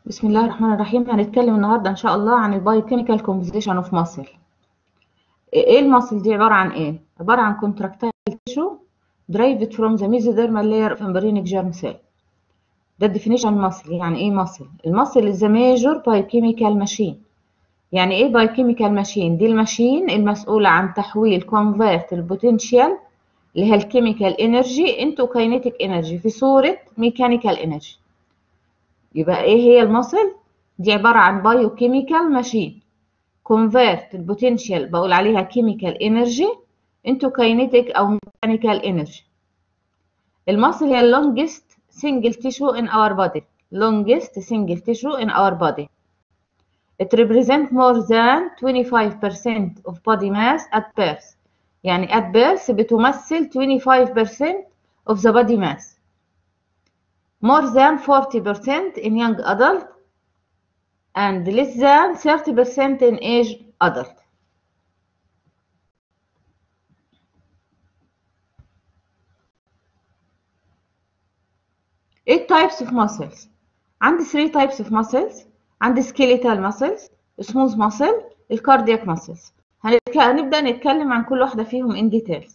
بسم الله الرحمن الرحيم هنتكلم النهارده ان شاء الله عن البايوكيميكال كومبوزيشن اوف ماسل ايه الماسل دي عباره عن ايه عباره عن كونتراكتايل تيشو derived from the mesodermal layer of embryonic germ cell ده الديفينيشن الماسل يعني ايه ماسل الماسل is a major biochemical machine يعني ايه biochemical machine دي الماشين المسؤوله عن تحويل convert البوتنشال اللي هي الكيميكال انرجي انتو كاينيتيك انرجي في صوره ميكانيكال انرجي يبقى ايه هي المصل دي عبارة عن بايوكيميكال ماشين convert البوتنشال بقول عليها كيميكال انرجي into kinetic او mechanical energy المصل هي longest single tissue in our body longest single tissue in our body it represents more than 25% of body mass at birth يعني at birth بتمثل 25% of the body mass more than 40% in young adult and less than 30% in age adult. Eight types of muscles. عندي three types of muscles. عندي skeletal muscles, smooth muscle, الكاردياك muscles. هنبدأ نتكلم عن كل واحدة فيهم in details.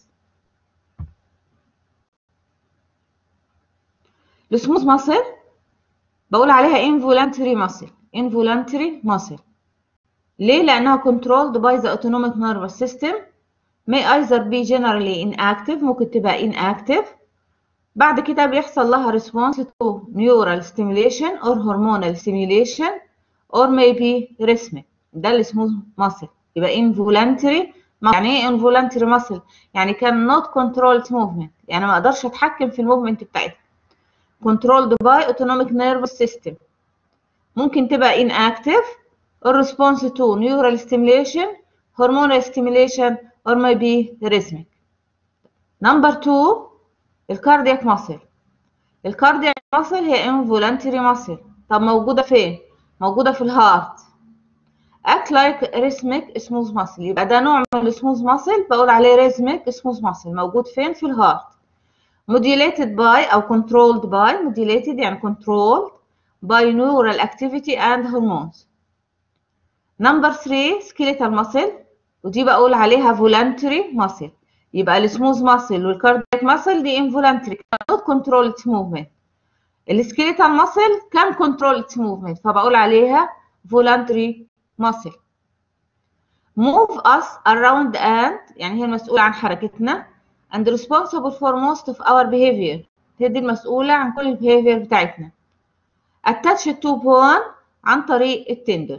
السموث ماسل بقول عليها involuntary muscle involuntary muscle ليه لانها controlled by the autonomic nervous system may either be generally inactive ممكن تبقى inactive بعد كده بيحصل لها response to neural stimulation or hormonal stimulation or maybe rhythmic ده السموث muscle يبقى involuntary يعني ايه involuntary muscle يعني كان not controlled movement يعني ما اقدرش اتحكم في الموفمنت بتاعتها controlled by autonomic nervous system ممكن تبقى inactive or response to neural stimulation hormonal stimulation or maybe rhythmic number two الكاردياك muscle الكاردياك muscle هي involuntary muscle طب موجودة فين؟ موجودة في الهارت act like rhythmic smooth muscle يبقى ده نوع من السموث muscle بقول عليه rhythmic smooth muscle موجود فين؟ في الهارت modulated by أو controlled by modulated يعني controlled by neural activity and hormones. Number three skeletal muscle ودي بقول عليها voluntary muscle يبقى السموث muscle والكاردياك muscle دي involuntary cannot control its movement. السكيليتال muscle can control its movement فبقول عليها voluntary muscle. Move us around and يعني هي المسؤولة عن حركتنا and responsible for most of our behavior هي دي المسؤولة عن كل البيهيفير بتاعتنا attach to bone عن طريق التندون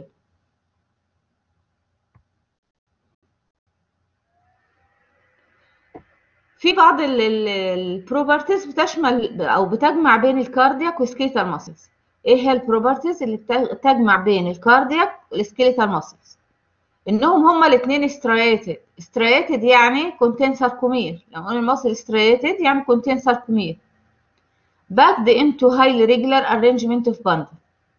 في بعض البروبرتيز بتشمل او بتجمع بين الكاردياك والسكيليتال ماسلز ايه هي البروبرتيز اللي بتجمع بين الكاردياك والسكيليتال ماسلز انهم هما الاثنين ستريتد ستريتد يعني كونتين ساركومير لو قلنا المصل ستريتد يعني كونتين ساركومير backed into highly regular arrangement of bundle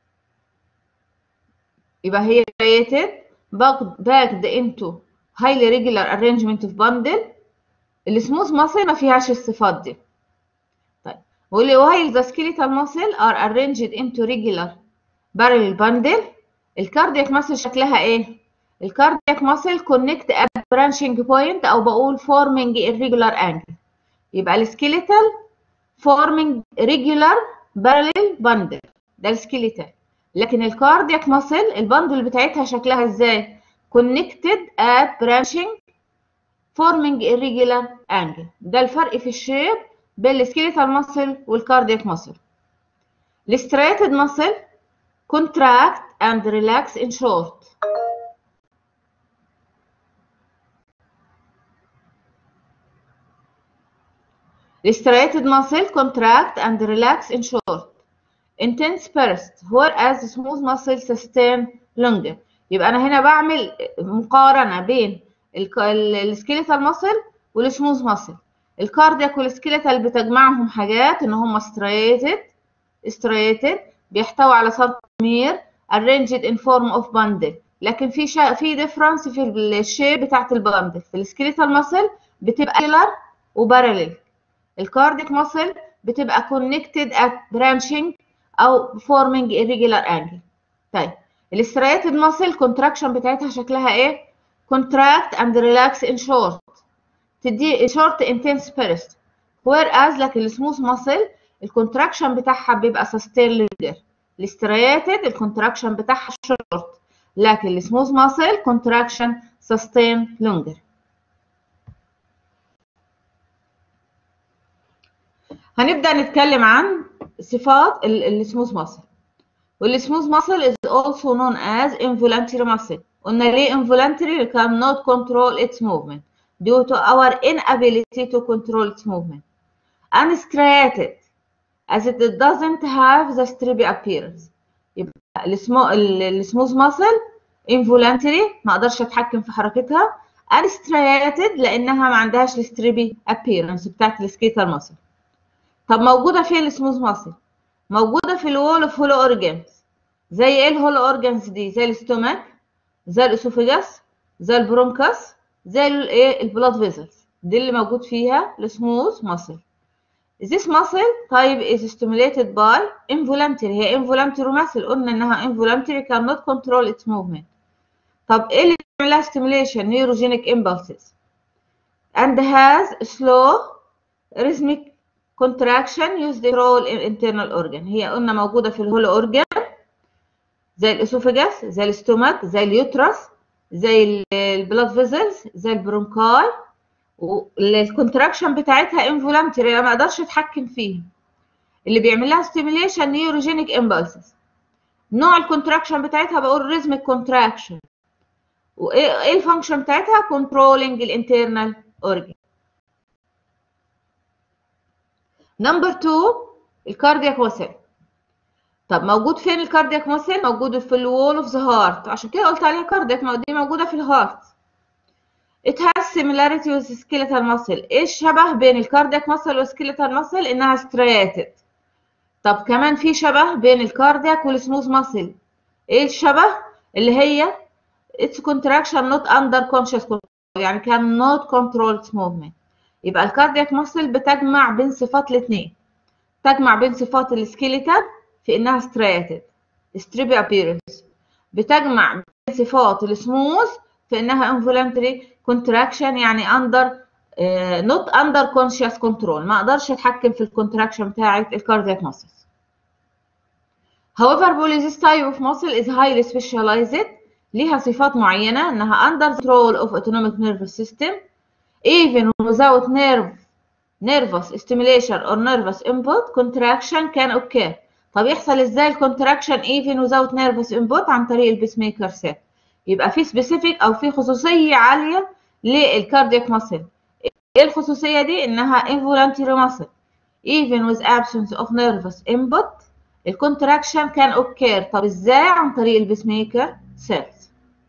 يبقى هي ستريتد backed into highly regular arrangement of bundle السموث ماسل ما فيهاش الصفات دي طيب واللي while the skeletal muscle are arranged into regular parallel bundle الكاردياك ماسل شكلها ايه الكاردياك ماسل كونكت ات برانشنج بوينت او بقول فورمينج irregular angle يبقى السكيليتال فورمينج ريجولار بارلل باندل ده السكيليتال لكن الكاردياك ماسل الباندل بتاعتها شكلها ازاي كونكتد ات برانشنج فورمينج irregular angle ده الفرق في الشيب بين السكيليتال ماسل والكاردياك ماسل الستريتد ماسل contract and relax in short Striated muscle contract and relax in short. Intense burst whereas smooth muscle sustain longer. يبقى أنا هنا بعمل مقارنة بين السكيليتال ماسل والسموث ماسل. الكاردياك والسكيليتال بتجمعهم حاجات إن هم ستريتد ستريتد بيحتوي على ساركومير arranged in form of bundle. لكن في شا... في ديفرنس في الشيب بتاعت الباندل. في السكيليتال ماسل بتبقى كيلر وباراليل. الكارديك ماسل بتبقى connected at branching او forming irregular angle طيب الاسترياتد ماسل كونتراكشن بتاعتها شكلها ايه contract and relax in short تدي short intense burst whereas لك السموث ماسل الكونتراكشن بتاعها بيبقى sustained longer الاسترياتد الكونتراكشن بتاعها short لكن السموث ماسل كونتراكشن sustained longer هنبدأ نتكلم عن صفات السموث ماسل والسموث ماسل is also known as involuntary muscle قلنا ليه involuntary we cannot control its movement due to our inability to control its movement unstriated as it doesn't have the stripy appearance يبقى السموث ماسل involuntary ما اقدرش اتحكم في حركتها unstriated لانها ما عندهاش الستريبي appearance بتاعت السكيتر ماسل طب موجوده فين السموث ماسل موجوده في الوول اوف هولو اورجانز زي ايه الهولو اورجانز دي زي الاستوماك زي الاسوفيجاس زي البرونكاس زي الايه البلاد فيزلز دي اللي موجود فيها السموث ماسل This muscle type is stimulated by involuntary هي involuntary muscle قلنا انها involuntary cannot control its movement طب ايه اللي بيعمل لها stimulation neurogenic impulses and has slow rhythmic contraction used to control internal organ هي قلنا موجودة في الهولو اورجان زي الاسوفاجاس زي الاستوماك زي اليوترس زي البلاد فيزلز زي البرونكاي والكونتراكشن بتاعتها انفولانتري ما اقدرش اتحكم فيه اللي بيعمل لها ستيميليشن نيوروجينيك امبلسز نوع الكونتراكشن بتاعتها بقول ريزميك كونتراكشن وايه الفانكشن بتاعتها كنترولينج الانترنال اورجن نمبر 2 الكاردياك ماسل طب موجود فين الكاردياك ماسل موجود في الوول اوف ذا هارت عشان كده قلت عليها كاردياك ما دي موجوده في الهارت It has similarity with skeletal muscle ايه الشبه بين الكاردياك ماسل والسكيلتال ماسل انها سترياتد طب كمان في شبه بين الكاردياك والسموث ماسل ايه الشبه اللي هي its contraction not under conscious control يعني cannot control its movement يبقى الكاردياك ماسل بتجمع بين صفات الاثنين تجمع بين صفات السكيلتال في انها سترياتد ستريبي appearance بتجمع بين صفات السموث في انها involuntary contraction يعني under uh, not under conscious control ما اقدرش اتحكم في الكونتراكشن بتاعه الكاردياك muscles however this type of muscle is highly specialized ليها صفات معينة انها under control of autonomic nervous system even without nerve nervous stimulation or nervous input contraction can occur طب يحصل ازاي الكونتراكشن even without nervous input عن طريق البيس ميكر سيت يبقى في سبيسيفيك او في خصوصيه عاليه للكاردياك ماسل ايه الخصوصيه دي انها involuntary muscle even with absence of nervous input الكونتراكشن كان اوكير طب ازاي عن طريق البيس ميكر سيلز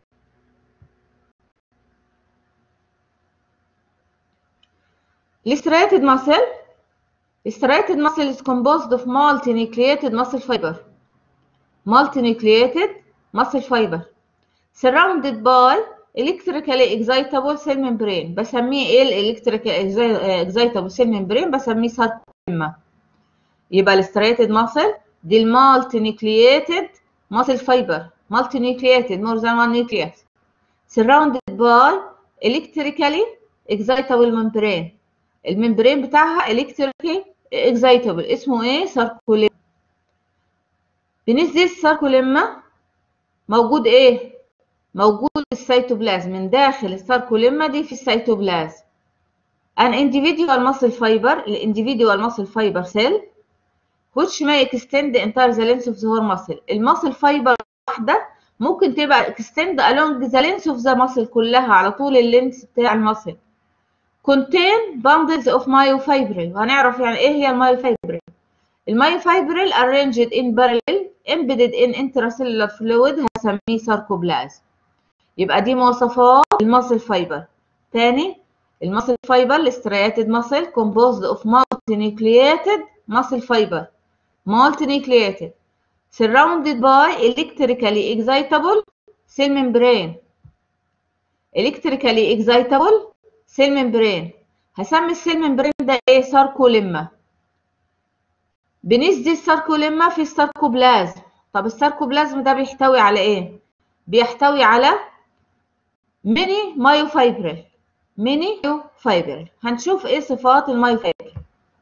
الستريتد muscle الستريتد muscle is composed of multinucleated muscle fiber multinucleated muscle fiber surrounded by electrically excitable cell membrane بسميه ايه الالكتريكال excitable cell membrane بسميه ساركوما يبقى الستريتد ماسل دي المالتي نيوكلييتد ماسل فايبر مالتي نيوكلييتد more than one nucleus surrounded by electrically excitable membrane الممبرين بتاعها electrically excitable اسمه ايه ساركوليما بالنسبه للساركوليما موجود ايه موجود السيتوبلازم من داخل الساركوليما دي في السيتوبلازم an individual muscle fiber الانديفيدوال muscle fiber cell which may extend the entire the length of the whole muscle المسل فايبر واحدة ممكن تبقى extend along the length of the muscle كلها على طول اللينس بتاع المسل contain bundles of myofibril وهنعرف يعني ايه هي المايوفايبرل المايوفايبرل arranged in parallel embedded in intracellular fluid هسميه ساركوبلازم يبقى دي مواصفات المسل فايبر تاني المسل فايبر السترياتد مسل composed of multinucleated muscle fiber multinucleated surrounded by electrically excitable cell membrane electrically excitable cell membrane هسمي السيل ممبرين ده ايه ساركوليما بنسدي الساركوليما في الساركوبلازم طب الساركوبلازم ده بيحتوي على ايه بيحتوي على ميني مايوفايبريل ميني مايوفايبريل هنشوف ايه صفات المايوفايبريل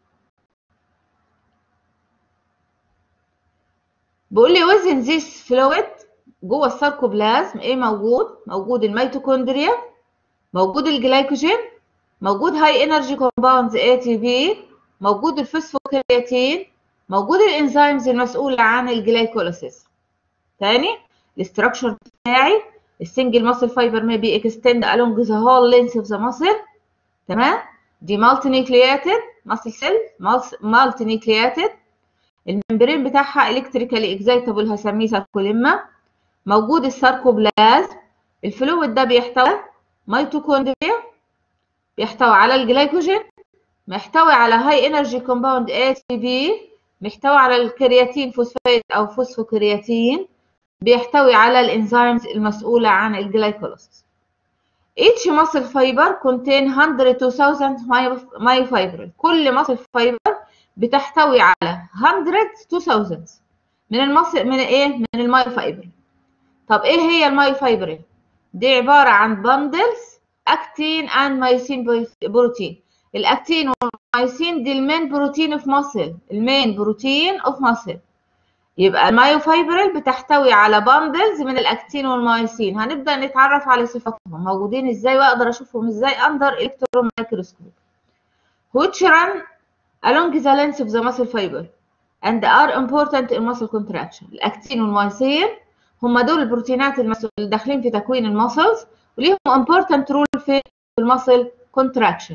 بيقول لي وزن ذيس فلويد جوه الساركوبلازم ايه موجود موجود الميتوكوندريا موجود الجلايكوجين موجود هاي انرجي كومباوندز اي تي بي موجود الفوسفوكرياتين موجود الانزيمز المسؤوله عن الجلايكوليسيس تاني الاستراكشر بتاعي السنجل ماسل فايبر may be extend along the whole length of the muscle تمام دي مالتي نيوكلياتد ماسل سيل مالتي نيوكلياتد الممبرين بتاعها الكتريكالي اكزايتابل هسميه ساركوليما موجود الساركوبلازم الفلويد ده بيحتوي ميتوكوندريا بيحتوي على الجلايكوجين محتوي على هاي انرجي كومباوند اي تي بي محتوي على الكرياتين فوسفات او فوسفوكرياتين بيحتوي على الانزيمز المسؤولة عن الجلايكوليسيس each muscle fiber contain 100 to 1000 myofibril كل muscle fiber بتحتوي على 100 to 1000 من المصل من ايه من المايوفايبرين طب ايه هي المايوفايبرين دي عبارة عن bundles اكتين اند مايسين بروتين الاكتين والمايسين دي المين بروتين اوف ماسل المين بروتين اوف ماسل يبقى المايوفايبرل بتحتوي على باندلز من الاكتين والمايسين هنبدا نتعرف على صفاتهم موجودين ازاي واقدر اشوفهم ازاي اندر الكترون مايكروسكوب which run along the length of the muscle fiber and are important in muscle contraction الاكتين والمايسين هم دول البروتينات المسؤول داخلين في تكوين المسلز وليهم important role في المسل contraction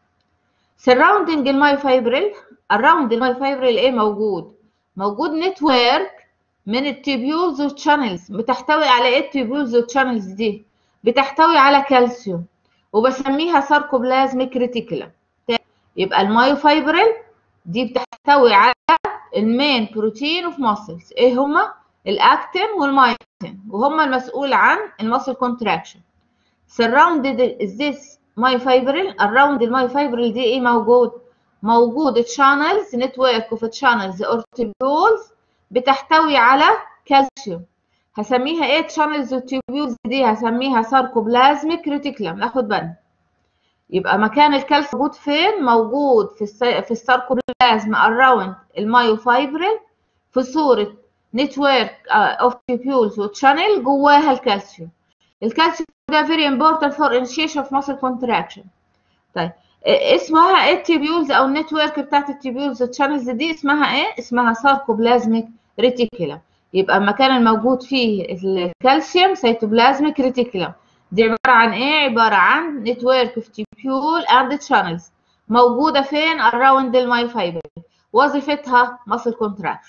surrounding المايوفايبرل around المايوفايبرل ايه موجود موجود نتورك من التيبيولز والشانلز بتحتوي على ايه التيبيولز والشانلز دي بتحتوي على كالسيوم وبسميها ساركوبلازميك ريتيكولا يبقى المايوفايبرل دي بتحتوي على المين بروتين اوف ماسلز ايه هما الاكتين والمايوسين وهما المسؤول عن الماسل كونتراكشن surrounded this myofibril around المايوفايبرل دي ايه موجود موجود تشانلز نتورك اوف تشانلز اور تيبيولز بتحتوي على كالسيوم هسميها ايه تشانلز والتيبيولز دي هسميها ساركوبلازميك ريتيكولم ناخد بالنا يبقى مكان الكالسيوم موجود فين موجود في السي... في الساركوبلازم اراوند المايوفايبرل في صوره نتورك اوف تيبيولز وتشانل جواها الكالسيوم الكالسيوم ده very important for initiation of muscle contraction طيب اسمها ايه التيبيولز او النتورك بتاعت التيبيولز الشانلز دي اسمها ايه اسمها ساركوبلازميك ريتيكولم يبقى المكان الموجود فيه الكالسيوم سيتوبلازميك ريتيكولم دي عباره عن ايه عباره عن نتورك اوف تيبيول اند شانلز موجوده فين اراوند المايوفايبر وظيفتها ماسل كونتراكشن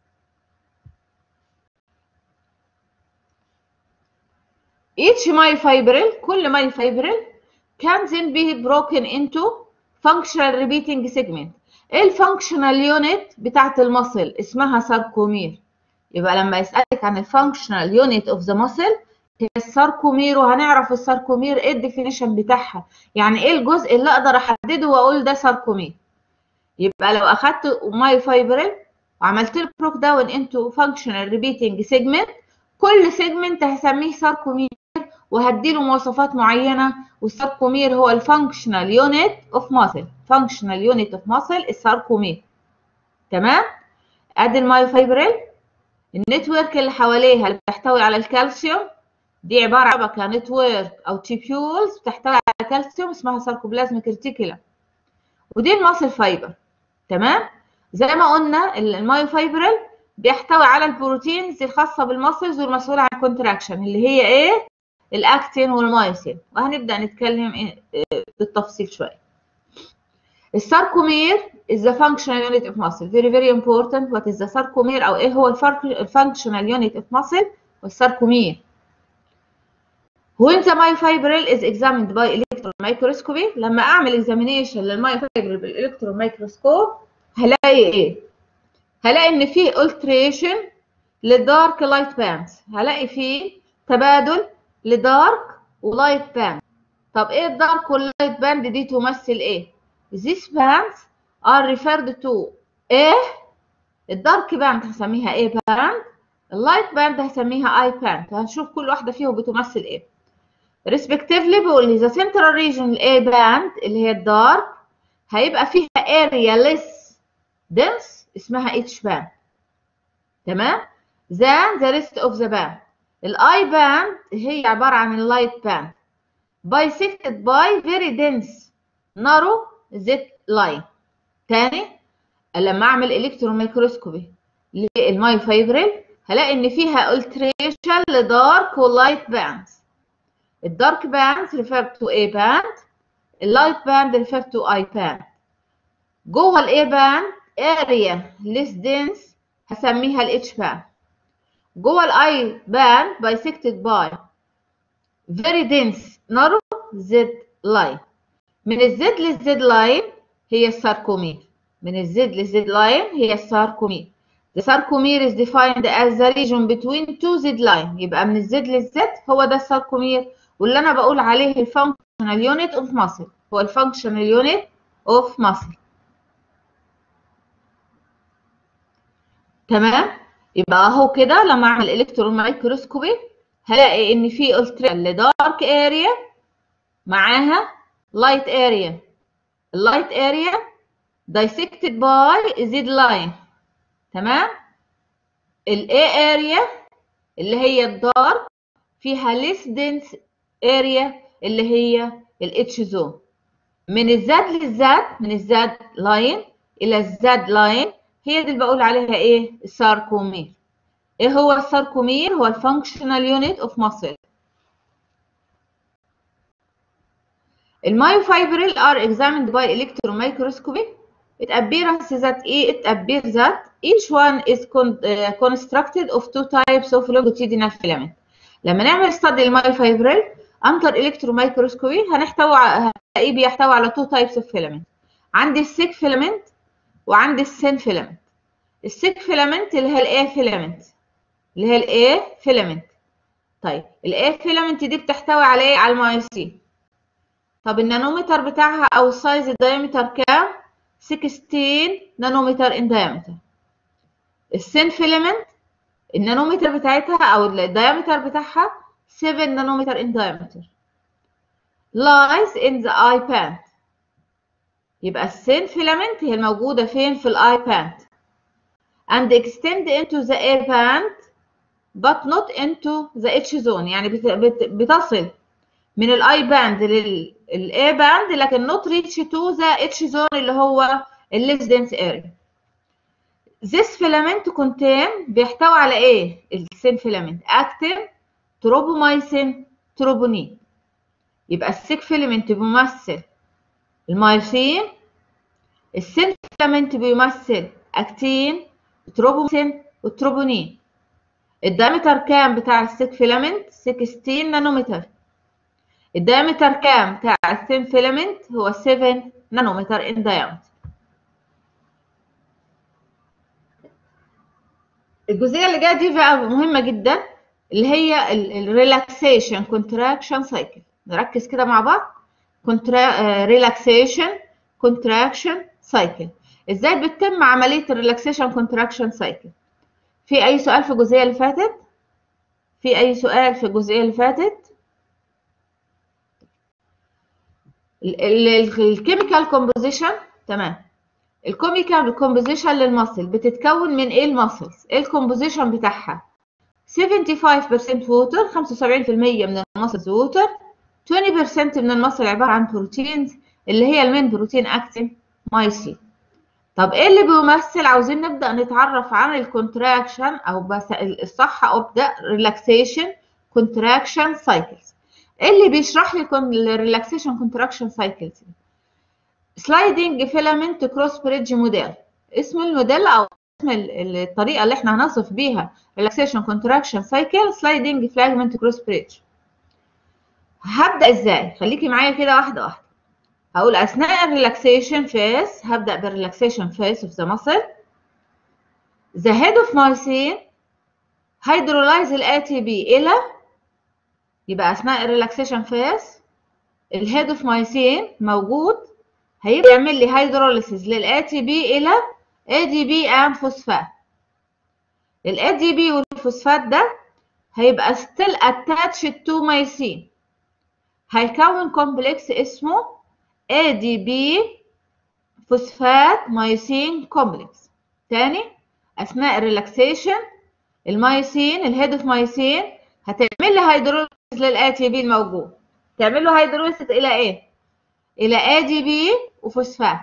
each myofibril كل myofibril can then be broken into functional repeating segment ايه الفانكشنال يونت بتاعت المصل اسمها ساركومير يبقى لما يسالك عن الفانكشنال يونت اوف ذا مصل هي الساركومير وهنعرف الساركومير ايه الديفينيشن بتاعها يعني ايه الجزء اللي اقدر احدده واقول ده ساركومير يبقى لو اخدت ماي فايبرل وعملت له بروك داون انتو فانكشنال ريبيتنج سيجمنت كل سيجمنت هسميه ساركومير وهديله مواصفات معينه والساركومير هو الفانكشنال يونت اوف ماسل فانكشنال يونت اوف ماسل الساركومير تمام ادي المايوفايبريل النتورك اللي حواليها اللي بتحتوي على الكالسيوم دي عباره عن شبكه نتورك او تيبيولز بتحتوي على كالسيوم اسمها ساركوبلازميك ريتيكولا ودي الماسل فايبر تمام زي ما قلنا المايوفايبريل بيحتوي على البروتينز الخاصه بالماسلز والمسؤوله عن الكونتراكشن اللي هي ايه الاكتين والمايسين وهنبدا نتكلم بالتفصيل شويه الساركومير is the functional unit of muscle very very important what is the sarcomere او ايه هو الفانكشنال unit of muscle والساركومير when the myofibril is examined by electron microscopy لما اعمل examination للمايوفايبرل بالالكترون مايكروسكوب هلاقي ايه هلاقي ان في alteration للدارك لايت باندز هلاقي فيه تبادل لدارك ولايت باند طب ايه الدارك واللايت باند دي تمثل ايه these bands are referred to ايه الدارك باند هسميها ايه باند اللايت باند هسميها اي باند هنشوف كل واحده فيهم بتمثل ايه respectively بيقول لي the central region الاي باند اللي هي الدارك هيبقى فيها area less dense اسمها اتش باند تمام than the rest of the band الاي باند هي عباره عن اللايت باند bisected by very dense narrow z line تاني لما اعمل الكترون ميكروسكوبي للمايوفايبريل هلاقي ان فيها التريشن لدارك ولايت باندز الدارك باندز ريفير تو A باند اللايت باند ريفير تو I باند جوه الاي باند اريا ليس دنس هسميها الاتش باند جوه الاي باند bisected by very dense narrow Z line من الزد للزد لاين هي الساركومير من الزد للزد لاين هي الساركومير The sarcomere is defined as the region between two Z line يبقى من الزد للزد هو ده الساركومير واللي انا بقول عليه الفانكشنال يونت اوف ماسل هو الفانكشنال يونت اوف ماسل تمام يبقى اهو كده لما اعمل الكترون مايكروسكوبي هلاقي ان في الترا لدارك اريا معاها لايت اريا اللايت اريا dissected by Z line تمام الاي اريا اللي هي الدارك فيها less dense area اللي هي الاتش زون من الزاد للزاد من الزاد لاين الى الزاد لاين هي دي اللي بقول عليها ايه الساركومير ايه هو الساركومير هو الفانكشنال يونت اوف ماسل المايوفايبريل are examined by electron microscopy it appears that it appears that each one is con uh, constructed of two types of longitudinal filament لما نعمل study المايوفايبريل under electron microscopy هنحتوي هنلاقيه بيحتوي على two types of filament عندي السيك فيلامنت وعندي السين فيلامنت السيك فيلامنت اللي هي الاي فيلامنت اللي هي الاي فيلامنت طيب الاي فيلامنت دي بتحتوي على ايه على المايوسين طب النانومتر بتاعها او السايز الدايمتر كام 16 نانومتر ان diameter السين فيلامنت النانومتر بتاعتها او الدايمتر بتاعها 7 نانومتر in diameter lies in the eye band يبقى السين فيلامنت هي الموجودة فين في الاي باند and extend into the A band but not into the H zone يعني بت بت بتصل من الاي باند للاي باند لكن not reach to the H zone اللي هو الليس dense area this filament contain بيحتوي على ايه السين فيلامنت actin تروبومايسين تروبونين يبقى السيك فيلامنت بيمثل المايسين السين فيلامنت بيمثل اكتين تروبومايسين والتروبونين الدايمتر كام بتاع السيك فيلامنت 16 نانومتر الدايمتر كام بتاع السين فيلامنت هو 7 نانومتر ان diameter الجزئيه اللي جايه دي بقى مهمه جدا اللي هي الريلاكسيشن كونتراكشن سايكل نركز كده مع بعض ريلاكسيشن كونتراكشن سايكل ازاي بتتم عمليه الريلاكسيشن كونتراكشن سايكل في اي سؤال في الجزئيه اللي فاتت في اي سؤال في الجزئيه اللي فاتت الكيميكال كومبوزيشن تمام الكيميكال كومبوزيشن للمصل بتتكون من ايه المصلز ايه الكومبوزيشن بتاعها 75% ووتر 75% من المصل ووتر 20% من المصل عباره عن بروتينز اللي هي المين بروتين اكتين مايسين طب ايه اللي بيمثل عاوزين نبدا نتعرف عن الكونتراكشن او بس الصح ابدا ريلاكسيشن كونتراكشن سايكلز ايه اللي بيشرح لي الريلاكسيشن كونتراكشن سايكلز سلايدنج فيلامنت كروس بريدج موديل اسم الموديل او اسم الطريقه اللي احنا هنصف بيها ريلاكسيشن كونتراكشن سايكل سلايدنج فلاجمنت كروس بريدج هبدا ازاي خليكي معايا كده واحده واحده هقول اثناء الريلاكسيشن فيس هبدا بالريلاكسيشن فيس اوف ذا ماسل ذا هيد اوف مايسين هيدرولايز الاي تي بي الى يبقى اثناء الريلاكسيشن فيس الهيد اوف مايسين موجود هيبقى يعمل لي هيدروليسيس للاي تي بي الى اي دي بي اند فوسفات الاي دي بي الفوسفات ده هيبقى still attached to مايسين هيكون كومبلكس اسمه ADP فوسفات مايسين كومبلكس تاني اثناء الريلاكسيشن المايسين الهيد اوف مايسين هتعمل لي هيدروليسيس للاي تي بي الموجود تعمل له هيدروليسيس الى ايه الى اي دي بي وفوسفات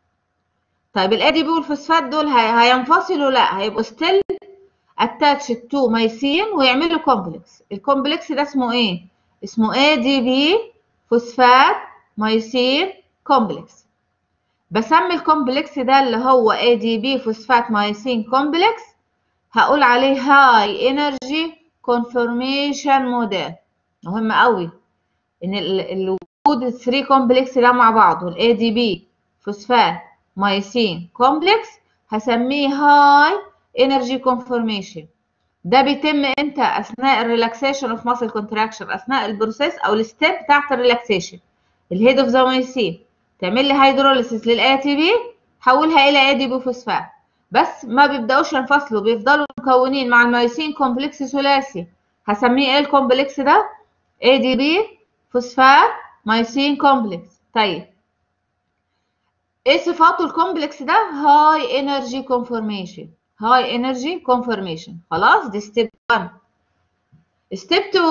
طيب الاي دي بي والفوسفات دول هي... هينفصلوا لا هيبقوا ستيل اتاتشد تو مايسين ويعملوا كومبلكس الكومبلكس ده اسمه ايه اسمه اي دي بي فوسفات مايسين كومبلكس بسمي الكومبلكس ده اللي هو اي دي بي فوسفات مايسين كومبلكس هقول عليه هاي انرجي كونفورميشن موديل مهم قوي ان الوجود الثري كومبلكس ده مع بعض والاي دي بي فوسفات مايسين كومبلكس هسميه هاي انرجي كونفورميشن ده بيتم امتى اثناء الريلاكسيشن اوف ماسل كونتراكشن اثناء البروسيس او الستيب بتاعت الريلاكسيشن الهيد اوف ذا مايسين تعمل لي هيدروليسيس للاي تي بي حولها الى اي دي بي فوسفات بس ما بيبداوش ينفصلوا بيفضلوا مكونين مع المايسين كومبلكس ثلاثي هسميه ايه الكومبلكس ده اي دي بي فوسفات مايسين كومبلكس طيب ايه صفاته الكومبلكس ده هاي انرجي كونفورميشن هاي انرجي كونفورميشن خلاص دي ستيب 1 ستيب 2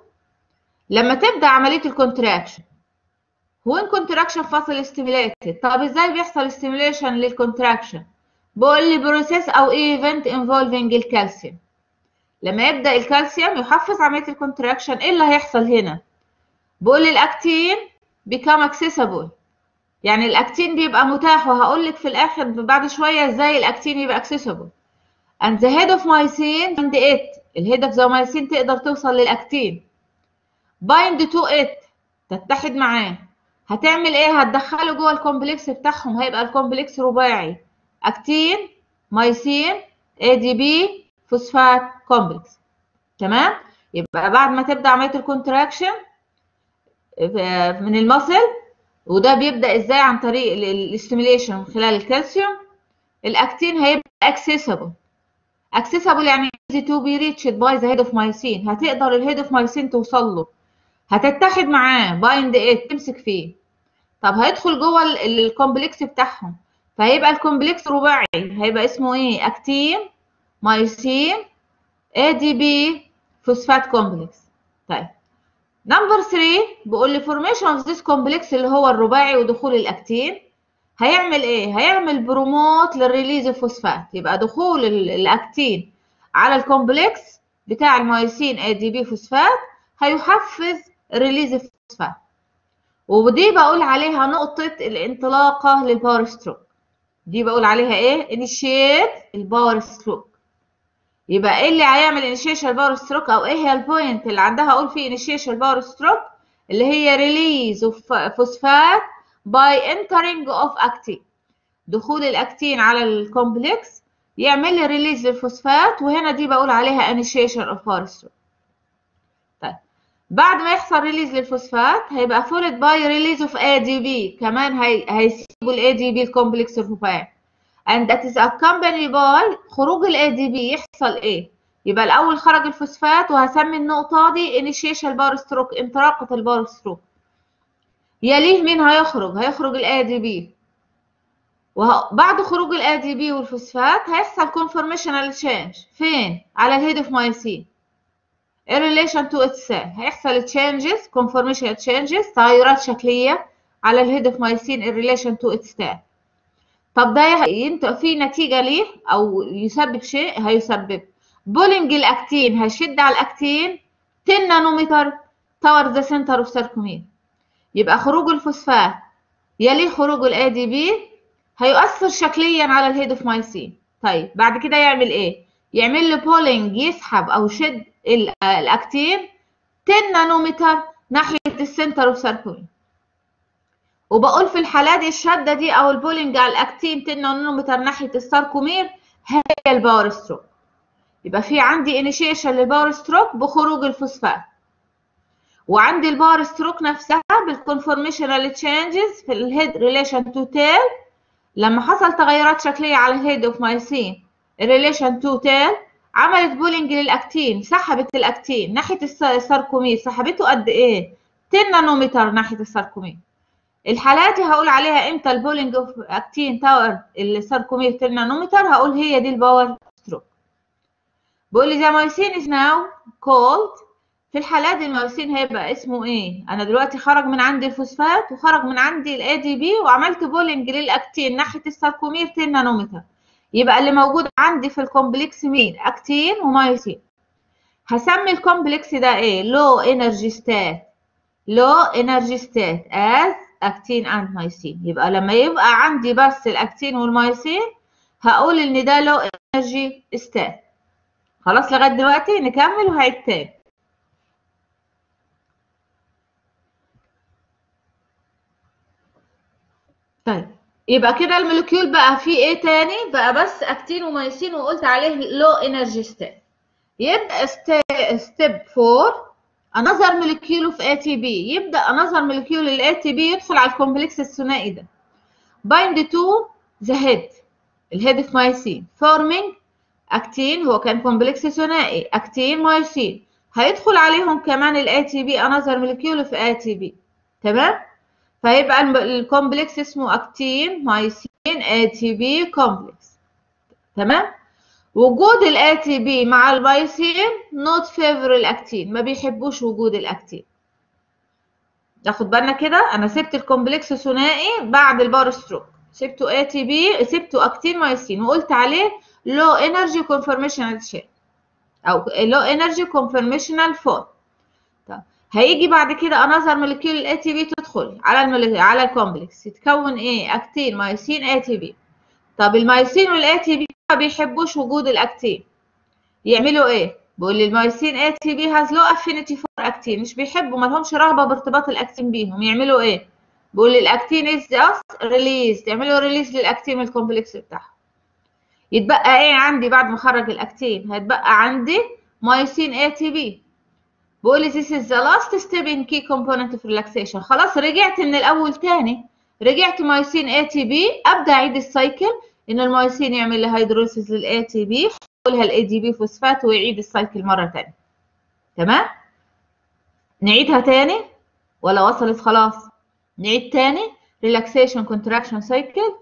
لما تبدا عمليه الكونتراكشن وين كونتراكشن فاصل ستيميليتد طب ازاي بيحصل ستيميليشن للكونتراكشن بقول لي بروسيس او ايفنت انفولفنج الكالسيوم لما يبدا الكالسيوم يحفز عمليه الكونتراكشن ايه اللي هيحصل هنا بقول لي الاكتين بيكام اكسسبل يعني الاكتين بيبقى متاح وهقول لك في الاخر بعد شويه ازاي الاكتين يبقى اكسسبل and the head of myosin and it الهيد اوف ذا مايسين تقدر توصل للاكتين bind to it تتحد معاه هتعمل ايه هتدخله جوه الكومبلكس بتاعهم هيبقى الكومبلكس رباعي اكتين مايسين اي دي بي فوسفات كومبلكس تمام يبقى بعد ما تبدا عمليه الكونتراكشن من المصل وده بيبدا ازاي عن طريق الاستيميليشن من خلال الكالسيوم الاكتين هيبقى اكسسبل اكسسبل يعني easy to be reached by the head of myosin هتقدر الهيد اوف مايسين توصل له هتتحد معاه بايند ايه تمسك فيه طب هيدخل جوه الكومبلكس بتاعهم فهيبقى الكومبلكس رباعي هيبقى اسمه ايه اكتين مايسين اي دي بي فوسفات كومبلكس طيب نمبر 3 بيقول لي فورميشن اوف ذيس كومبلكس اللي هو الرباعي ودخول الاكتين هيعمل ايه هيعمل بروموت للريليز الفوسفات يبقى دخول الاكتين على الكومبلكس بتاع المايسين اي دي بي فوسفات هيحفز ريليز الفوسفات ودي بقول عليها نقطة الانطلاقة للباور ستروك دي بقول عليها ايه انيشيت الباور ستروك يبقى ايه اللي هيعمل انيشيشن الباور ستروك او ايه هي البوينت اللي عندها اقول فيه انيشيشن الباور ستروك اللي هي ريليز اوف فوسفات باي انترنج اوف اكتين دخول الاكتين على الكومبلكس يعمل لي ريليز للفوسفات وهنا دي بقول عليها انيشيشن اوف باور ستروك طيب بعد ما يحصل ريليز للفوسفات هيبقى فولد باي ريليز اوف اي دي بي كمان هي هيسيبوا الاي دي بي الكومبلكس الرباعي and that is accompanied by خروج الاي دي بي يحصل ايه يبقى الاول خرج الفوسفات وهسمي النقطه دي initiation الباور ستروك انطلاقه الباور ستروك يليه مين هيخرج هيخرج الاي دي بي وبعد خروج الاي دي بي والفوسفات هيحصل conformational change فين على الهيد اوف مايسين in relation to its cell هيحصل changes conformational changes تغيرات شكليه على الهيد اوف مايسين in relation to its cell طب ده ينتج فيه نتيجه ليه او يسبب شيء هيسبب بولينج الاكتين هيشد على الاكتين 10 نانومتر تور ذا سنتر اوف سيركومير يبقى خروج الفوسفات يليه خروج الاي دي بي هيؤثر شكليا على الهيد اوف مايسين طيب بعد كده يعمل ايه يعمل له بولينج يسحب او يشد الاكتين 10 نانومتر ناحيه السنتر اوف سيركومير وبقول في الحالة دي الشدة دي أو البولينج على الأكتين 10 نانومتر ناحية الساركومير هي الباور ستروك يبقى في عندي انيشيشن للباور ستروك بخروج الفوسفات وعندي الباور ستروك نفسها بالكونفورميشنال تشينجز في الهيد ريليشن تو تيل لما حصل تغيرات شكلية على الهيد اوف مايسين الريليشن تو تيل عملت بولينج للاكتين سحبت الاكتين ناحيه الساركومير سحبته قد ايه 10 نانومتر ناحيه الساركومير الحالات دي هقول عليها امتى البولينج اوف اكتين تاور الساركومير 10 نانومتر هقول هي دي الباور ستروك بيقول لي ذا مايسين از ناو كولد في الحالات دي المايسين هيبقى اسمه ايه انا دلوقتي خرج من عندي الفوسفات وخرج من عندي الاي دي بي وعملت بولينج للاكتين ناحيه الساركومير 10 نانومتر يبقى اللي موجود عندي في الكومبلكس مين اكتين ومايوسين هسمي الكومبلكس ده ايه لو انرجي ستات لو انرجي ستات از اكتين اند مايسين يبقى لما يبقى عندي بس الاكتين والمايسين هقول ان ده لو انرجي ستات خلاص لغايه دلوقتي نكمل وهعيد تاني طيب يبقى كده الموليكيول بقى فيه ايه تاني بقى بس اكتين ومايسين وقلت عليه لو انرجي ستيت يبدا ستيب 4 انذر موليكيول اوف اي تي بي يبدا انذر موليكيول الاي تي بي يدخل على الكومبلكس الثنائي ده بايند تو ذا هيد الهيد اوف مايسين فورمينج اكتين هو كان كومبلكس ثنائي اكتين مايسين هيدخل عليهم كمان الاي تي بي انذر موليكيول اوف اي تي بي تمام فيبقى الكومبلكس اسمه اكتين مايسين اي تي بي كومبلكس تمام وجود الاي تي بي مع المايسين نوت فيفر الاكتين ما بيحبوش وجود الاكتين ناخد بالنا كده انا سبت الكومبلكس ثنائي بعد البار ستروك سبته اي تي بي سبته اكتين مايسين وقلت عليه لو انرجي كونفورميشنال شيب او لو انرجي كونفورميشنال فور هيجي بعد كده انذر موليكيول الاي تي بي تدخل على الموليكيول على الكومبلكس يتكون ايه اكتين مايسين اي تي بي طب المايسين والاي تي بي ما بيحبوش وجود الاكتين يعملوا ايه بيقول لي المايسين اي تي بي هاز لو افينيتي فور اكتين مش بيحبوا ما لهمش رغبه بارتباط الاكتين بيهم يعملوا ايه بيقول لي الاكتين از جاست ريليز يعملوا ريليز للاكتين من الكومبلكس بتاعهم يتبقى ايه عندي بعد ما اخرج الاكتين هيتبقى عندي مايسين اي تي بي بقول لي this is the last step in key component of relaxation خلاص رجعت من الاول تاني رجعت مايسين اي تي بي ابدا اعيد السايكل ان المايسين يعمل لي هيدروليسيس للاي تي بي يقولها الاي دي بي فوسفات ويعيد السايكل مره تانية تمام نعيدها تاني ولا وصلت خلاص نعيد تاني relaxation contraction cycle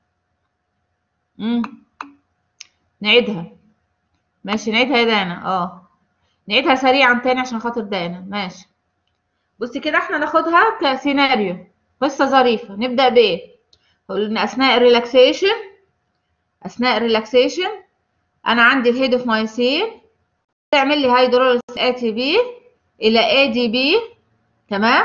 امم نعيدها ماشي نعيدها يا دانا اه نعيدها سريعا تاني عشان خاطر دانا ماشي بصي كده احنا ناخدها كسيناريو قصة ظريفة نبدأ بإيه؟ هقول إن أثناء الريلاكسيشن أثناء الريلاكسيشن أنا عندي الهيد اوف مايسين تعمل لي هيدروليس اي تي بي إلى اي دي بي تمام؟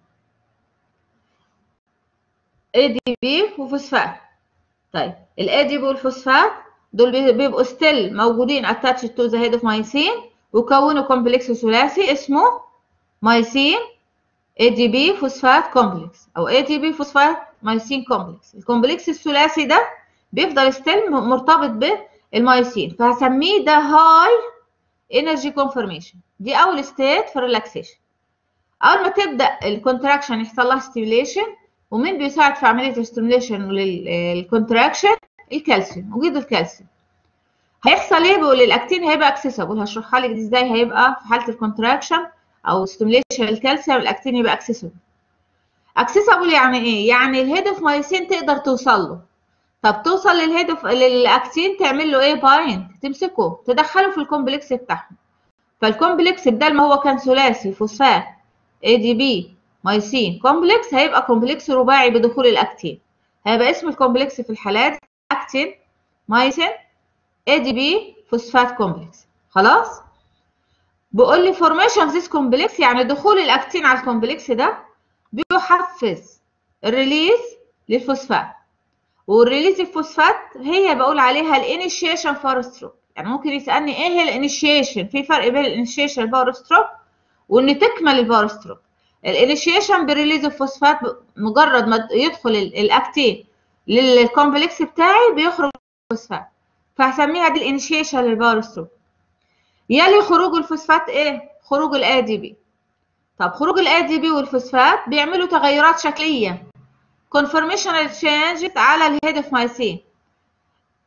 اي دي بي وفوسفات طيب الاي دي بي والفوسفات دول بيبقوا ستيل موجودين اتاتش تو ذا هيد اوف مايسين وكونوا كومبلكس ثلاثي اسمه مايسين اي دي بي فوسفات كومبلكس او اي دي بي فوسفات مايسين كومبلكس الكومبلكس الثلاثي ده بيفضل ستيل مرتبط بالمايسين فهسميه ده هاي انرجي كونفورميشن دي اول ستيت في الريلاكسيشن اول ما تبدا الكونتراكشن يحصل لها ستيميليشن ومين بيساعد في عمليه الستيميليشن للكونتراكشن الكالسيوم وجود الكالسيوم هيحصل ايه بيقول الاكتين هيبقى اكسسبل هشرحها لك دي ازاي هيبقى في حاله الكونتراكشن او ستيميليشن الكالسيوم الاكتين يبقى اكسسبل اكسسبل يعني ايه يعني الهيد اوف مايسين تقدر توصل له طب توصل للهيد اوف للاكتين تعمل له ايه بايند تمسكه تدخله في الكومبلكس بتاعهم فالكومبلكس بدل ما هو كان ثلاثي فوسفات اي دي بي مايسين كومبلكس هيبقى كومبلكس رباعي بدخول الاكتين هيبقى اسم الكومبلكس في الحالات اكتين مايسين اي دي بي فوسفات كومبلكس خلاص بيقول لي فورميشن ذيس كومبلكس يعني دخول الاكتين على الكومبلكس ده بيحفز الريليز للفوسفات والريليز الفوسفات هي بقول عليها الانيشيشن فار ستروك يعني ممكن يسالني ايه هي الانيشيشن في فرق بين الانيشيشن الباور ستروك وان تكمل الباور ستروك الانيشيشن بريليز الفوسفات مجرد ما يدخل الاكتين للكومبلكس بتاعي بيخرج الفوسفات فهسميها دي الانيشيشن للباور ستروك يلي خروج الفوسفات ايه خروج الاي دي بي طب خروج الاي دي بي والفوسفات بيعملوا تغيرات شكليه conformational changes على الهيد اوف مايسين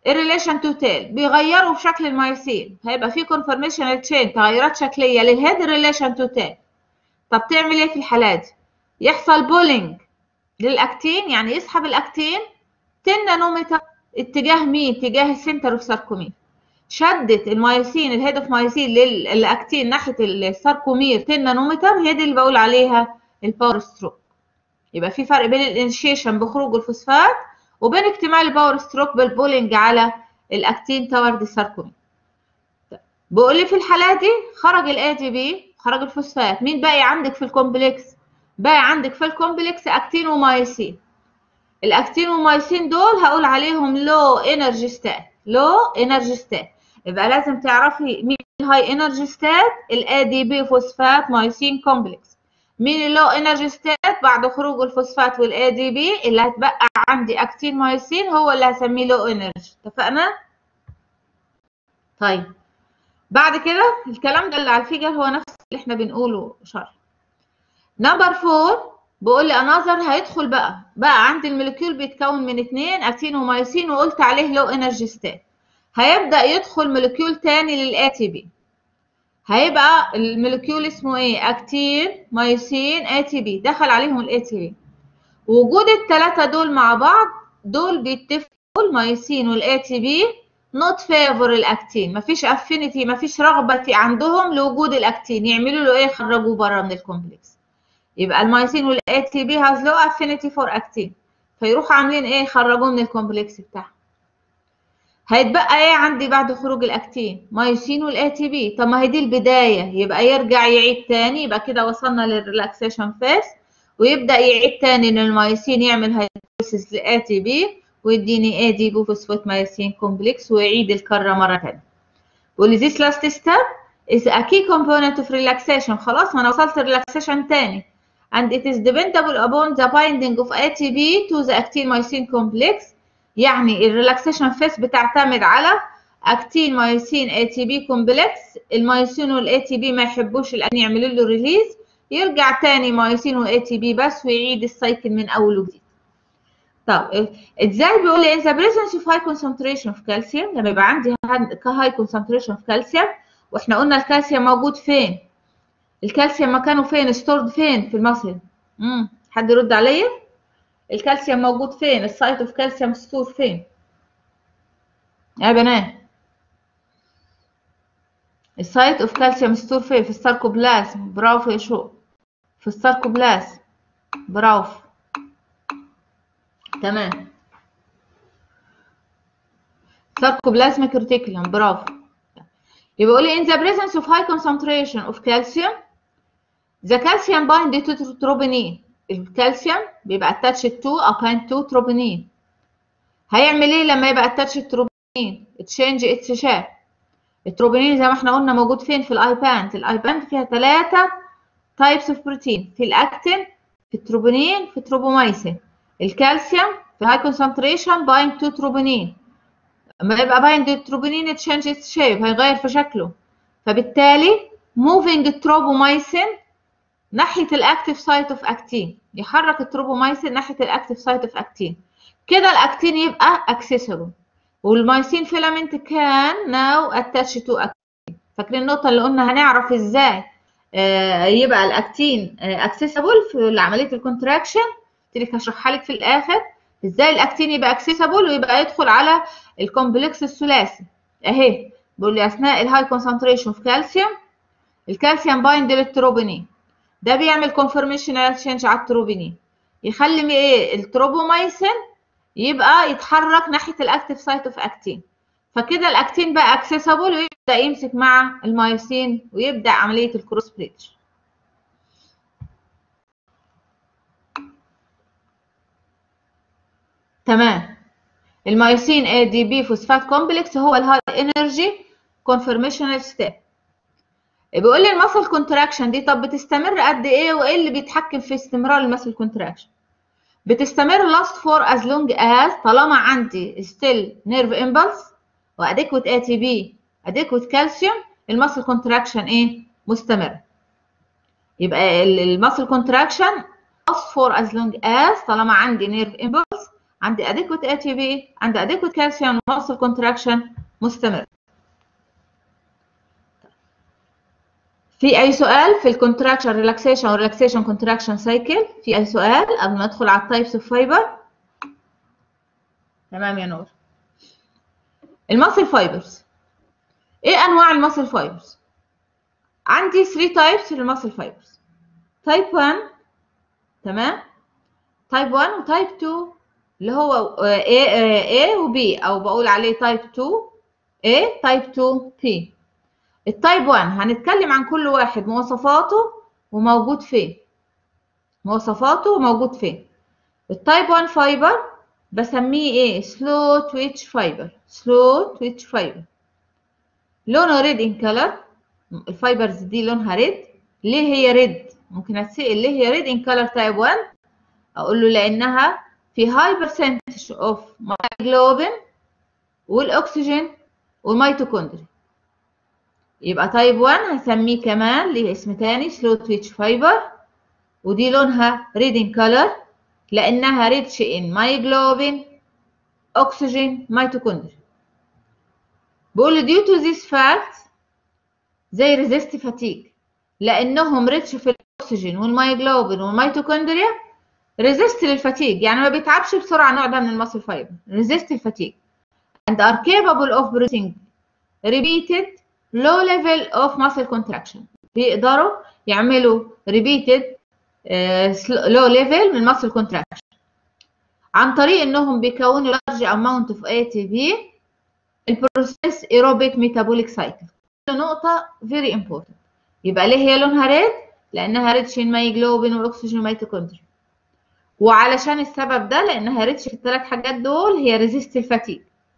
الريليشن تو تيل بيغيروا في شكل المايوسين هيبقى في كونفورميشنال تشين تغيرات شكليه للهيد ريليشن تو تيل طب تعمل ايه في الحالات دي يحصل بولينج للاكتين يعني يسحب الاكتين 10 نانومتر اتجاه مين اتجاه السنتر اوف ساركومير شدت المايوسين الهيد اوف مايوسين للاكتين ناحيه الساركومير 10 نانومتر هي دي اللي بقول عليها الباور ستروك يبقى في فرق بين الانشيشن بخروج الفوسفات وبين اجتماع الباور ستروك بالبولينج على الاكتين تورد الساركومير بقول لي في الحالات دي خرج الاي تي بي خرج الفوسفات مين باقي عندك في الكومبلكس باقي عندك في الكومبلكس اكتين ومايوسين الاكتين والمايوسين دول هقول عليهم لو انرجي ستات لو انرجي ستات يبقى لازم تعرفي مين الهاي انرجي ستات الاي دي بي فوسفات مايوسين كومبلكس مين اللو انرجي ستات بعد خروج الفوسفات والاي دي بي اللي هتبقى عندي اكتين مايوسين هو اللي هسميه لو انرجي اتفقنا طيب بعد كده الكلام ده اللي على الفيجر هو نفس اللي احنا بنقوله شرح نمبر 4 بقول لي اناظر هيدخل بقى بقى عندي الموليكيول بيتكون من اتنين اكتين ومايوسين وقلت عليه لو انرجي ستات هيبدا يدخل موليكيول تاني للاي تي بي هيبقى الموليكيول اسمه ايه اكتين مايوسين اي تي بي دخل عليهم الاي تي بي وجود الثلاثه دول مع بعض دول بيتفقوا المايوسين والاي تي بي نوت فيفور الاكتين مفيش افينيتي مفيش رغبه عندهم لوجود الاكتين يعملوا له ايه يخرجوه بره من الكومبلكس يبقى المايسين والاي تي بي هاز لو افينيتي فور اكتين فيروحوا عاملين ايه يخرجوه من الكومبلكس بتاعهم هيتبقى ايه عندي بعد خروج الاكتين مايوسين والاي تي بي طب ما هي دي البدايه يبقى يرجع يعيد تاني يبقى كده وصلنا للريلاكسيشن فيس ويبدا يعيد تاني ان المايوسين يعمل هيدروسيس لاي تي بي ويديني اي دي بوفوسفات مايوسين كومبلكس ويعيد الكره مره ثانيه بيقول لي this last step is a key component of relaxation خلاص ما انا وصلت الريلاكسيشن تاني and it is dependable upon the binding of ATP to the actin myosin complex يعني الريلاكسيشن فيس بتعتمد على اكتين مايوسين اي تي بي كومبلكس المايوسين والاي تي بي ما يحبوش الان يعملوا له ريليز يرجع تاني مايوسين واي تي بي بس ويعيد السايكل من اول وجديد طب ازاي بيقول لي in the presence of high concentration of calcium لما يبقى عندي high concentration of calcium واحنا قلنا الكالسيوم موجود فين الكالسيوم مكانه فين ستورد فين في المصل امم حد يرد عليا الكالسيوم موجود فين السايت اوف كالسيوم ستور فين يا بنات السايت اوف كالسيوم ستور فين في الساركوبلازم برافو يا شو في الساركوبلازم برافو تمام ساركوبلازميك ريتيكولم برافو يبقى لي in the presence of high concentration of calcium the calcium bind to troponin الكالسيوم بيبقى attached to a bind to troponin هيعمل ايه لما يبقى attached to troponin تشينج اتس شاب التروبونين زي ما احنا قلنا موجود فين في الايباند الايباند فيها ثلاثة تايبس اوف بروتين في الاكتين في التروبونين في التروبومايسين الكالسيوم في هاي كونسنتريشن بايند تو تروبونين لما يبقى بايند التروبونين تشينج اتس شيب هيغير في شكله فبالتالي موفينج التروبومايسين ناحيه الاكتيف سايت اوف اكتين يحرك التروبومايسين ناحيه الاكتيف سايت اوف اكتين كده الاكتين يبقى اكسسبل والمايسين فيلامنت كان ناو اتاتش تو اكتين فاكرين النقطه اللي قلنا هنعرف ازاي آه يبقى الاكتين اكسسبل في عمليه الكونتراكشن قلت لك هشرحها لك في الاخر ازاي الاكتين يبقى اكسسبل ويبقى يدخل على الكومبلكس الثلاثي اهي بيقول لي اثناء الهاي كونسنتريشن في كالسيوم الكالسيوم بايند للتروبونين ده بيعمل كونفورميشنال تشينج على التروبونين يخلي ايه التروبومايسين يبقى يتحرك ناحيه الاكتيف سايت اوف اكتين فكده الاكتين بقى اكسسبل ويبدا يمسك مع المايوسين ويبدا عمليه الكروس بريدج تمام المايوسين اي دي بي فوسفات كومبلكس هو الهاي انرجي كونفورميشنال ستيب بيقول لي المسل كونتراكشن دي طب بتستمر قد ايه وايه اللي بيتحكم في استمرار المسل كونتراكشن بتستمر لاست فور از لونج از طالما عندي ستيل نيرف امبلس واديكوت اي تي بي اديكوت كالسيوم المسل كونتراكشن ايه مستمر يبقى المسل كونتراكشن لاست فور از لونج از طالما عندي نيرف امبلس عندي adequate ATP عندي adequate calcium muscle contraction مستمر في اي سؤال في الكونتراكشن ريلاكسيشن او ريلاكسيشن كونتراكشن سايكل في اي سؤال قبل ما ادخل على التايبس اوف فايبر تمام يا نور الماسل فايبرز ايه انواع الماسل فايبرز عندي 3 تايبس للماسل فايبرز تايب 1 تمام تايب 1 وتايب 2 اللي هو A, A و B او بقول عليه تايب 2 A تايب 2 P التايب 1 هنتكلم عن كل واحد مواصفاته وموجود فين مواصفاته وموجود فين التايب 1 فايبر بسميه ايه سلو تويتش فايبر سلو تويتش فايبر لونه ريد ان كلر الفايبرز دي لونها ريد ليه هي ريد ممكن اتسال ليه هي ريد ان كلر تايب 1 اقول له لانها في هاي برسنتج اوف مايجلوبين والاكسجين والميتوكوندري يبقى تايب 1 هسميه كمان ليه اسم تاني سلو تويتش فايبر ودي لونها ريد ان كلر لانها ريتش ان مايجلوبين اكسجين ميتوكوندري بقول due to this fact زي ريزيست فاتيج لانهم ريتش في الاكسجين والمايجلوبين والميتوكوندريا ريزيست للفاتيج يعني ما بيتعبش بسرعه نوع ده من الماسل فايبر ريزيست الفاتيج and are capable of producing repeated low level of muscle contraction بيقدروا يعملوا repeated uh, low level من muscle contraction عن طريق انهم بيكونوا large amount of ATP البروسيس aerobic metabolic cycle نقطة very important يبقى ليه هي لونها ريد؟ لأنها ريتش الميجلوبين والأكسجين والميتوكوندريا وعلشان السبب ده لأنها ريتش في الثلاث حاجات دول هي ريزيست الفاتيج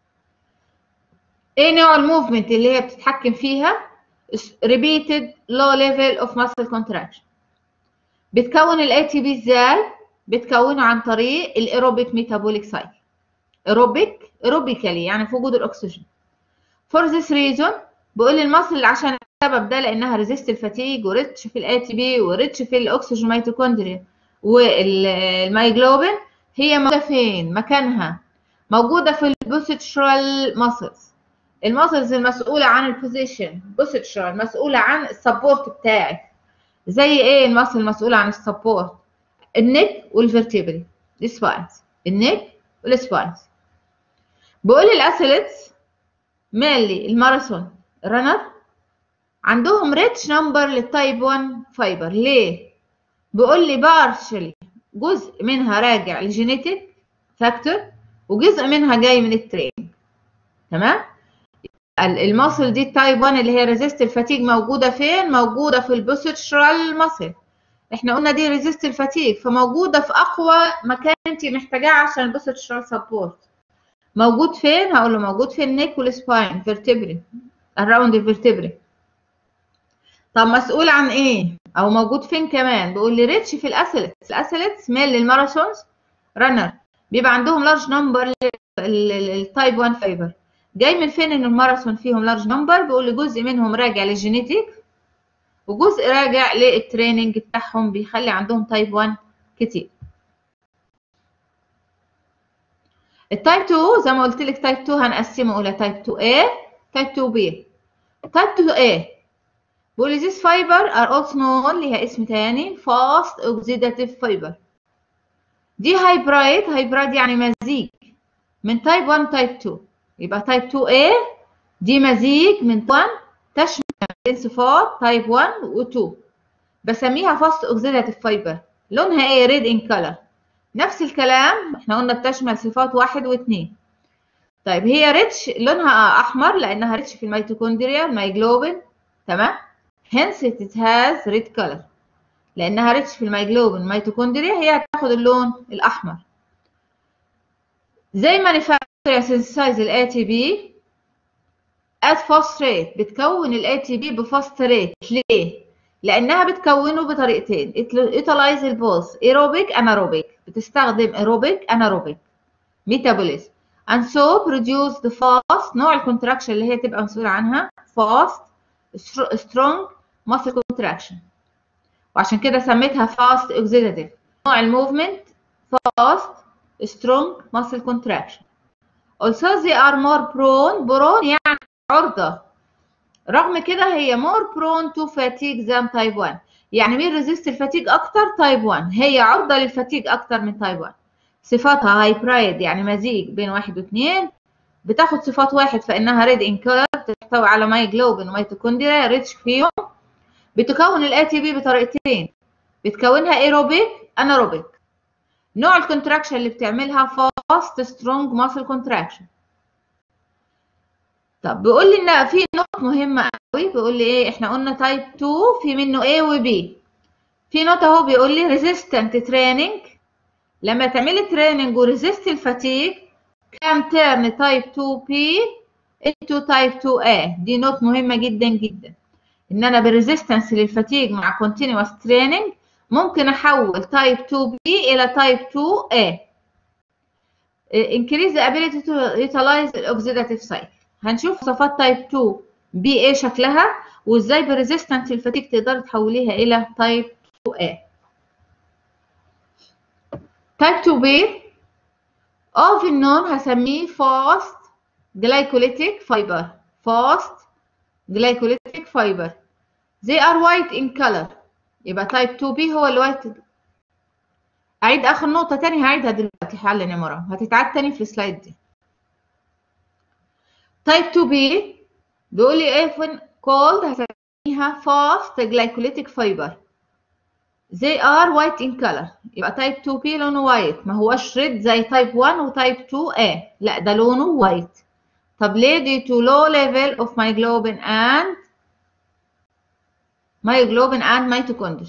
ايه نوع الموفمنت اللي هي بتتحكم فيها repeated low level of muscle contraction بتكون ال ATP ازاي بتكونه عن طريق الايروبيك ميتابوليك سايكل ايروبيك ايروبيكالي يعني في وجود الاكسجين for this reason بقول المصل عشان السبب ده لانها ريزيست الفاتيج وريتش في الاي تي بي وريتش في الاكسجين ميتوكوندريا والمايجلوبين هي موجوده فين مكانها موجوده في البوستشرال ماسلز الماسلز المسؤوله عن البوزيشن بوستشرال مسؤوله عن السبورت بتاعي زي ايه الماسل المسؤوله عن السبورت النك والفرتبري السباينز النك والسباينز بقول الاسيلتس مالي الماراثون رانر عندهم ريتش نمبر للتايب 1 فايبر ليه بيقول لي بارشلي جزء منها راجع لجينيتك فاكتور وجزء منها جاي من التريننج تمام الماسل دي التايب 1 اللي هي ريزيست الفاتيج موجوده فين موجوده في البوستشرال ماسل احنا قلنا دي ريزيست الفاتيج فموجوده في اقوى مكان انت محتاجاه عشان البوستشرال سبورت موجود فين هقول له موجود في النيك والسباين فيرتبري الراوند الفيرتبري طب مسؤول عن ايه او موجود فين كمان بيقول لي ريتش في الاسيلتس الاسيلتس ميل للماراثونز رانر بيبقى عندهم لارج نمبر التايب 1 فايبر جاي من فين ان الماراثون فيهم لارج نمبر بيقول لي جزء منهم راجع للجينيتيك وجزء راجع للتريننج بتاعهم بيخلي عندهم تايب 1 كتير التايب 2 زي ما قلت لك تايب 2 هنقسمه الى تايب 2A تايب 2B تايب 2A بيقول لي this fiber are also known ليها اسم تاني fast oxidative fiber دي هايبرايد هايبرايد يعني مزيج من تايب 1 تايب 2 يبقى تايب 2A دي مزيج من 1 تشمل بين صفات تايب 1 و 2 بسميها فاست اوكسيداتيف فايبر لونها ايه ريد ان كلر نفس الكلام احنا قلنا بتشمل صفات واحد واثنين طيب هي ريتش لونها احمر لانها ريتش في الميتوكوندريا الميجلوبين تمام hence it has red color لانها ريتش في الميجلوبين الميتوكوندريا هي هتاخد اللون الاحمر زي ما نفاكتوريا سينسايز الاي تي بي at fast rate بتكون الاي تي بي بفاست ريت ليه لانها بتكونه بطريقتين utilize البولس aerobic anaerobic بتستخدم aerobic anaerobic metabolism and so produce the fast نوع الكونتراكشن اللي هي تبقى مسؤولة عنها fast strong muscle contraction وعشان كده سميتها fast oxidative نوع الموفمنت fast strong muscle contraction also they are more prone prone يعني عرضة رغم كده هي more prone to fatigue than type 1 يعني مين resist الفاتيج أكتر type 1 هي عرضة للفاتيج أكتر من type 1 صفاتها هايبرايد يعني مزيج بين واحد واثنين بتاخد صفات واحد فإنها ريد إن كولر تحتوي على مايجلوبين وميتوكوندريا ريتش فيهم بتكون الاي تي بي بطريقتين بتكونها ايروبيك اناروبيك نوع الكونتراكشن اللي بتعملها فاست سترونج ماسل كونتراكشن طب بيقول لي ان في نقطه مهمه قوي بيقول لي ايه احنا قلنا تايب 2 في منه A و B في نقطه اهو بيقول لي ريزيستنت تريننج لما تعملي تريننج وريزيست الفاتيج كان تيرن تايب 2 B into تايب 2 A دي نقطه مهمه جدا جدا ان انا بالريزيستنس للفاتيج مع continuous training ممكن احول تايب 2 B الى تايب 2 A increase the ability to utilize the oxidative cycle هنشوف صفات تايب 2 بي ايه شكلها وازاي بريزيستنت الفاتيج تقدري تحوليها الى تايب 2 A تايب 2 B often known هسميه fast glycolytic fiber fast glycolytic fiber they are white in color يبقى تايب 2 B هو الوايت اعيد اخر نقطه تاني هعيدها دلوقتي حالا يا مرام هتتعاد تاني في السلايد دي تايب 2 B بيقول لي ايه فين called هسميها fast glycolytic fiber they are white in color يبقى تايب 2 B لونه وايت ما هوش ريد زي تايب 1 وتايب 2 A لا ده لونه وايت طب ليه due to low level of myoglobin and myoglobin and mitochondria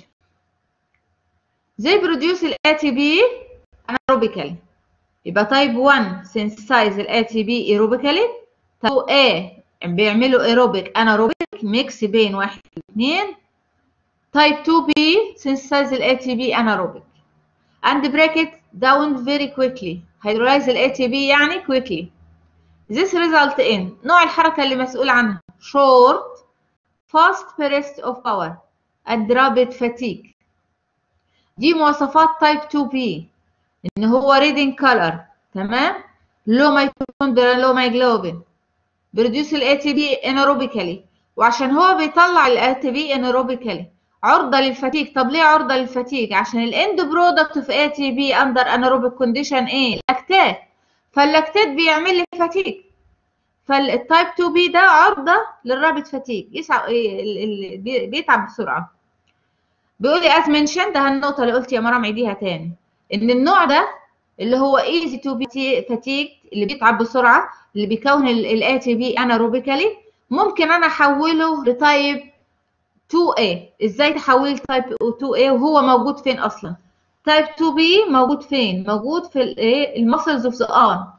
they produce ال ATP anaerobically يبقى تايب 1 synthesize ال ATP aerobically تايب A بيعملوا aerobic anaerobic ميكس بين واحد واثنين تايب 2 B synthesize ال ATP anaerobic and break it down very quickly hydrolyze ال ATP يعني quickly this result in نوع الحركة اللي مسؤول عنها short fast burst of power and rapid fatigue دي مواصفات تايب 2 b ان هو red in color تمام low mitochondria low myoglobin بروديوس ال ATP anaerobically وعشان هو بيطلع ال ATP anaerobically عرضة للفتيج طب ليه عرضة للفتيج عشان الاند برودكت في ATP under anaerobic condition ايه لاكتات فاللاكتات بيعمل لي فتيج فالتايب 2 بي ده عرضه للرابط فتيج يسع... بيتعب بسرعه بيقول لي از منشن ده النقطه اللي قلت يا مرام عيديها تاني ان النوع ده اللي هو ايزي تو بي فتيج اللي بيتعب بسرعه اللي بيكون الاي تي بي اناروبيكالي ممكن انا احوله لتايب 2A ازاي تحولي تايب 2A وهو موجود فين اصلا تايب 2B موجود فين موجود في الايه المسلز اوف ذا ارم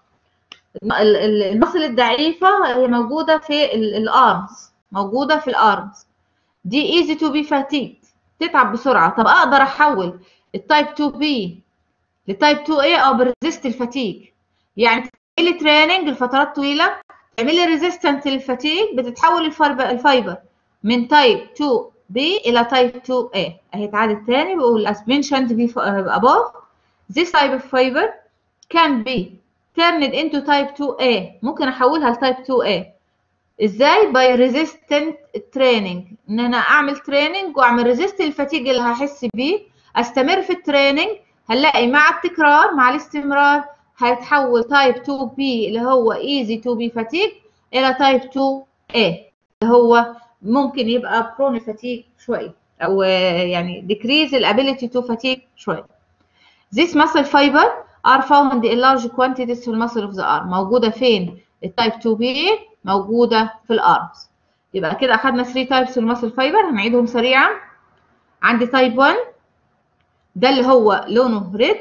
المصل الضعيفة هي موجودة في الارمز موجودة في الارمز دي ايزي تو بي فاتيج تتعب بسرعة طب اقدر احول التايب 2 بي لتايب 2 اي او بريزيست الفاتيج يعني تعملي تريننج لفترات طويلة تعملي ريزيستنت للفاتيج بتتحول الفايبر من تايب 2 بي الى تايب 2 اي اهي اتعادت تاني بقول as mentioned above this type of fiber can be turned into type 2A ممكن احولها لتايب 2A ازاي باي ريزيستنت تريننج ان انا اعمل تريننج واعمل ريزيست الفاتيج اللي هحس بيه استمر في التريننج هنلاقي مع التكرار مع الاستمرار هيتحول تايب 2B اللي هو easy to be fatigue الى تايب 2A اللي هو ممكن يبقى prone fatigue شويه او يعني decrease the ability to fatigue شويه this muscle fiber are found in large quantities في المسل of the arm موجودة فين؟ التايب 2B موجودة في الارمز يبقى كده أخدنا 3 تايبس في المسل فايبر هنعيدهم سريعا عندي تايب 1 ده اللي هو لونه ريد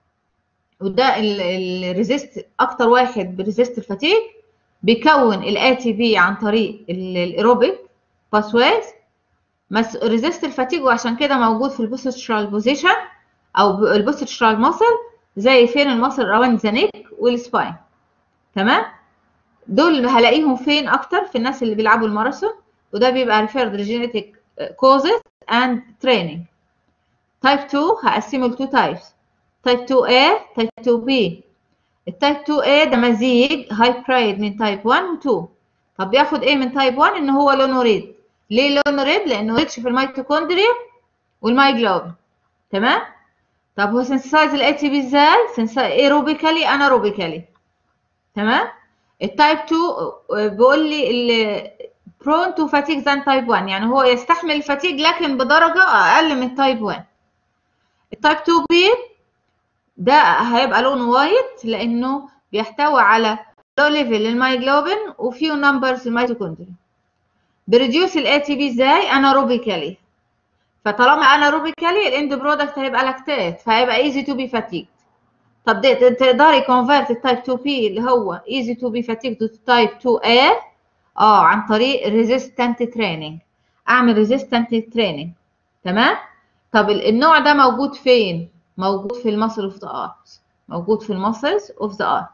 وده الريزيست أكتر واحد بريزيست الفاتيج بيكون الاي تي بي عن طريق الايروبيك باسويز ريزيست الفاتيج وعشان كده موجود في البوستشرال بوزيشن او البوستشرال ماسل زي فين المصل راوند ذا نيك والسباين تمام دول هلاقيهم فين اكتر في الناس اللي بيلعبوا الماراثون وده بيبقى referred لجينيتك causes and training type 2 هقسمه ل 2 types تايب 2A تايب 2B التايب 2A ده مزيج هايبرايد من تايب 1 و 2 طب بياخد ايه من تايب 1 ان هو لونه ريد ليه لونه ريد لانه ريتش في الميتوكوندريا والمايجلوبين تمام طب هو سنسايز الاي تي بي ازاي ايروبيكالي اناروبيكالي تمام التايب 2 بيقول لي برون تو فاتيج ذان تايب 1 يعني هو يستحمل الفاتيج لكن بدرجه اقل من تايب 1 التايب 2 بي ده هيبقى لونه وايت لانه بيحتوي على لو ليفل للمايجلوبين وفيو نمبرز الميتوكوندريا بريديوس الاي تي بي ازاي اناروبيكالي فطالما اناروبيكالي الاند برودكت هيبقى لاكتات فهيبقى ايزي تو بي فاتيج طب ده تقدري كونفرت التايب 2 بي اللي هو ايزي تو بي فاتيج تو تايب 2 a اه عن طريق ريزيستنت تريننج اعمل ريزيستنت تريننج تمام طب النوع ده موجود فين موجود في المسل اوف ذا ارت موجود في المسلز اوف ذا ارت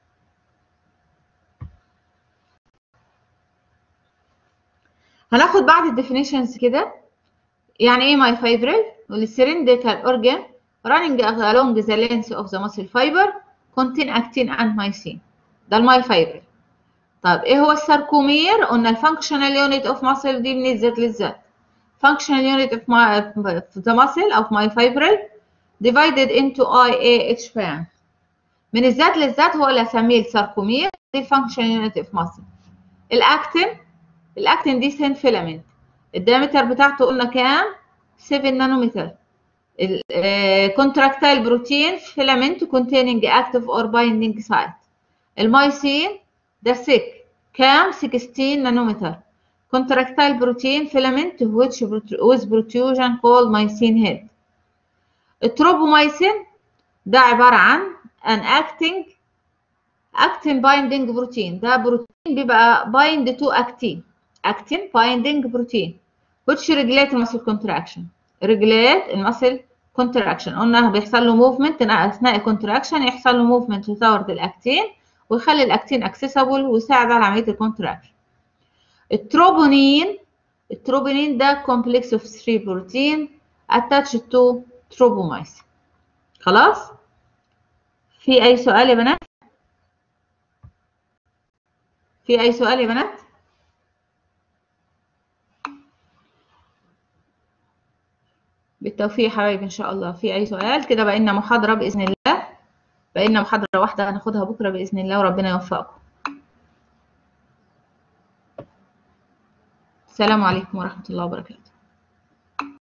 هناخد بعض الديفينيشنز كده يعني ايه ماي فايبرل والسيرنديكال اورجان running along the length of the muscle fiber contain actin and myosin ده الماي فايبرل طيب ايه هو الساركومير قلنا الفانكشنال يونت اوف ماسل دي من الذات للذات functional unit of my of the muscle of my fibril divided into IAH band من الذات للذات هو اللي هسميه الساركومير دي functional unit of muscle الاكتين الاكتين دي سين فيلامنت الدايمتر بتاعته قلنا كام 7 نانومتر الكونتراكتايل بروتين فيلامنت containing active or binding site المايسين ده سيك كام 16 نانومتر contractile protein filament which with protrusion called mycin head التروبومايسين ده عبارة عن an acting actin binding protein ده بروتين بيبقى bind to actin actin binding protein which regulate muscle contraction regulate المسل contraction قلنا بيحصل له movement اثناء الكونتراكشن يحصل له movement لثورة الاكتين ويخلي الاكتين accessible ويساعد على عملية الكونتراكشن التروبونين التروبونين ده complex of three protein attached to tropomyosin خلاص في اي سؤال يا بنات في اي سؤال يا بنات بالتوفيق يا حبايبي ان شاء الله في اي سؤال كده بقى لنا محاضره باذن الله بقى لنا محاضره واحده هناخدها بكره باذن الله وربنا يوفقكم السلام عليكم ورحمه الله وبركاته